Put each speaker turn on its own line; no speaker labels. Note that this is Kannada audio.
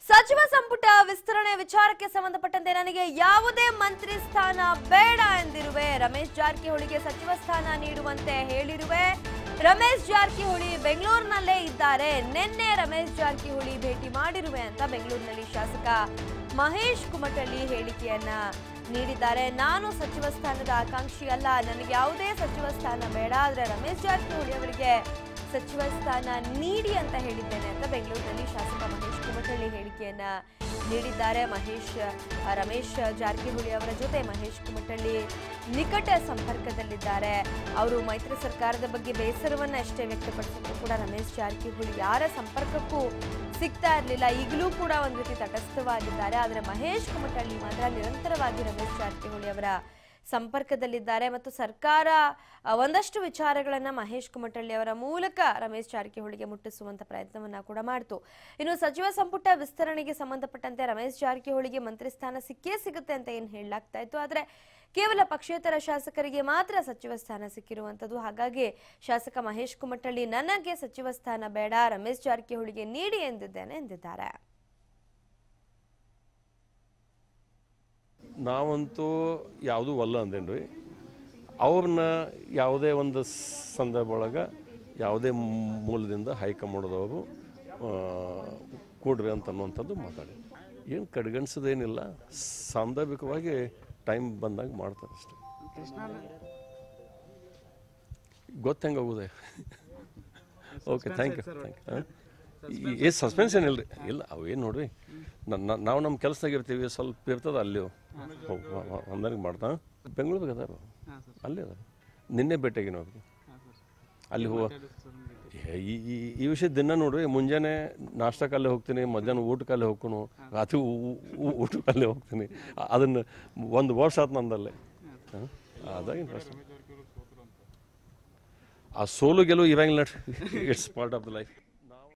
ಸಚಿವ ಸಂಪುಟ ವಿಸ್ತರಣೆ ವಿಚಾರಕ್ಕೆ ಸಂಬಂಧಪಟ್ಟಂತೆ ನನಗೆ ಯಾವುದೇ ಮಂತ್ರಿ ಸ್ಥಾನ ಬೇಡ ಎಂದಿರುವೆ ರಮೇಶ್ ಜಾರಕಿಹೊಳಿಗೆ ಸಚಿವ ಸ್ಥಾನ ನೀಡುವಂತೆ ಹೇಳಿರುವೆ ರಮೇಶ್ ಜಾರಕಿಹೊಳಿ ಬೆಂಗಳೂರಿನಲ್ಲೇ ಇದ್ದಾರೆ ನಿನ್ನೆ ರಮೇಶ್ ಜಾರಕಿಹೊಳಿ ಭೇಟಿ ಮಾಡಿರುವೆ ಅಂತ ಬೆಂಗಳೂರಿನಲ್ಲಿ ಶಾಸಕ ಮಹೇಶ್ ಕುಮಟಳ್ಳಿ ಹೇಳಿಕೆಯನ್ನ ನೀಡಿದ್ದಾರೆ ನಾನು ಸಚಿವ ಸ್ಥಾನದ ಆಕಾಂಕ್ಷಿ ಅಲ್ಲ ನನಗೆ ಯಾವುದೇ ಸಚಿವ ಸ್ಥಾನ ಬೇಡ ಆದ್ರೆ ರಮೇಶ್ ಜಾರಕಿಹೊಳಿ ಅವರಿಗೆ ಸಚಿವ ಸ್ಥಾನ ನೀಡಿ ಅಂತ ಹೇಳಿದ್ದೇನೆ ಅಂತ ಬೆಂಗಳೂರಿನಲ್ಲಿ ಶಾಸಕ ಮಹೇಶ್ ಕುಮಟಳ್ಳಿ ಹೇಳಿಕೆಯನ್ನ ನೀಡಿದ್ದಾರೆ ಮಹೇಶ್ ಆ, ರಮೇಶ್ ಜಾರಕಿಹೊಳಿ ಅವರ ಜೊತೆ ಮಹೇಶ್ ಕುಮಟಳ್ಳಿ ನಿಕಟ ಸಂಪರ್ಕದಲ್ಲಿದ್ದಾರೆ ಅವರು ಮೈತ್ರಿ ಸರ್ಕಾರದ ಬಗ್ಗೆ ಬೇಸರವನ್ನ ಅಷ್ಟೇ ವ್ಯಕ್ತಪಡಿಸಿದ್ರು ಕೂಡ ರಮೇಶ್ ಜಾರಕಿಹೊಳಿ ಯಾರ ಸಂಪರ್ಕಕ್ಕೂ ಸಿಗ್ತಾ ಇರಲಿಲ್ಲ ಈಗಲೂ ಕೂಡ ಒಂದು ರೀತಿ ತಟಸ್ಥವಾಗಿದ್ದಾರೆ ಆದರೆ ಮಹೇಶ್ ಕುಮಟಳ್ಳಿ ಮಾತ್ರ ನಿರಂತರವಾಗಿ ರಮೇಶ್ ಜಾರಕಿಹೊಳಿ ಅವರ ಸಂಪರ್ಕದಲ್ಲಿದ್ದಾರೆ ಮತ್ತು ಸರ್ಕಾರ ಆ, ಒಂದಷ್ಟು ವಿಚಾರಗಳನ್ನ ಮಹೇಶ್ ಕುಮಟಳ್ಳಿ ಅವರ ಮೂಲಕ ರಮೇಶ್ ಜಾರಕಿಹೊಳಿಗೆ ಮುಟ್ಟಿಸುವಂತ ಪ್ರಯತ್ನವನ್ನ ಕೂಡ ಮಾಡ್ತು ಇನ್ನು ಸಚಿವ ಸಂಪುಟ ವಿಸ್ತರಣೆಗೆ ಸಂಬಂಧಪಟ್ಟಂತೆ ರಮೇಶ್ ಜಾರಕಿಹೊಳಿಗೆ ಮಂತ್ರಿ ಸ್ಥಾನ ಸಿಕ್ಕೇ ಸಿಗುತ್ತೆ ಅಂತ ಏನ್ ಹೇಳಲಾಗ್ತಾ ಇತ್ತು ಆದ್ರೆ ಕೇವಲ ಪಕ್ಷೇತರ ಶಾಸಕರಿಗೆ ಮಾತ್ರ ಸಚಿವ ಸ್ಥಾನ ಸಿಕ್ಕಿರುವಂತದ್ದು ಹಾಗಾಗಿ ಶಾಸಕ ಮಹೇಶ್ ಕುಮಟಳ್ಳಿ ನನಗೆ ಸಚಿವ ಸ್ಥಾನ ಬೇಡ ರಮೇಶ್ ಜಾರಕಿಹೊಳಿಗೆ ನೀಡಿ ಎಂದಿದ್ದೇನೆ ಎಂದಿದ್ದಾರೆ
ನಾವಂತೂ ಯಾವುದೂ ಅಲ್ಲ ಅಂದೇನ್ರಿ ಅವ್ರನ್ನ ಯಾವುದೇ ಒಂದು ಸಂದರ್ಭ ಒಳಗೆ ಯಾವುದೇ ಮೂಲದಿಂದ ಹೈಕಮಾಂಡದವರು ಆ, ಕೊಡ್ರಿ ಅಂತ ಅನ್ನುವಂಥದ್ದು ಮಾತಾಡಿ ಏನು ಕಡೆಗಣಿಸೋದೇನಿಲ್ಲ ಸಾಂದರ್ಭಿಕವಾಗಿ ಟೈಮ್ ಬಂದಾಗ ಮಾಡ್ತಾರೆ ಅಷ್ಟೇ ಗೊತ್ತಂಗಾಗುದೆ okay thank you thank you ಏ ಸಸ್ಪೆನ್ಸ್ ಏನಿಲ್ಲ ರೀ ಇಲ್ಲ ಅವೇನು ನೋಡ್ರಿ ನ- ನಾವು ನಮ್ಮ ಕೆಲಸದಾಗ ಇರ್ತೀವಿ ಸ್ವಲ್ಪ ಇರ್ತದ ಅಲ್ಲಿ ಹೊಂದಾಣಿಕೆ ಮಾಡ್ತಾ ಬೆಂಗಳೂರಿಗೆ ಅದಾರ ಅಲ್ಲೇ ಅದಾರ ನಿನ್ನೆ ಭೇಟಿಯಾಗಿನ ಅವ್ರಿಗೆ ಅಲ್ಲಿ ಹೋ ಏ, ಈ ಈ- ಈ ವಿಷಯ ದಿನ ನೋಡ್ರಿ ಮುಂಜಾನೆ ನಾಷ್ಟಕ್ಕಲ್ಲೇ ಹೋಗ್ತೀನಿ ಮಧ್ಯಾಹ್ನ ಊಟಕ್ಕಲ್ಲೇ ಹೋಗ್ಕೊನು ರಾತ್ರಿ ಊ- ಊ- ಊಟಕ್ಕಲ್ಲೇ ಹೋಗ್ತೀನಿ ಅ- ಅದನ್ನು ಒಂದು ವರ್ಷ ಆತು ನಂದಲ್ಲೇ ಹಾಂ ಅದಾಗಿನ ಪ್ರಶ್ನೆ ಆ ಸೋಲು ಗೆಲುವು ಇರಂಗಿಲ್ಲ it's part of the life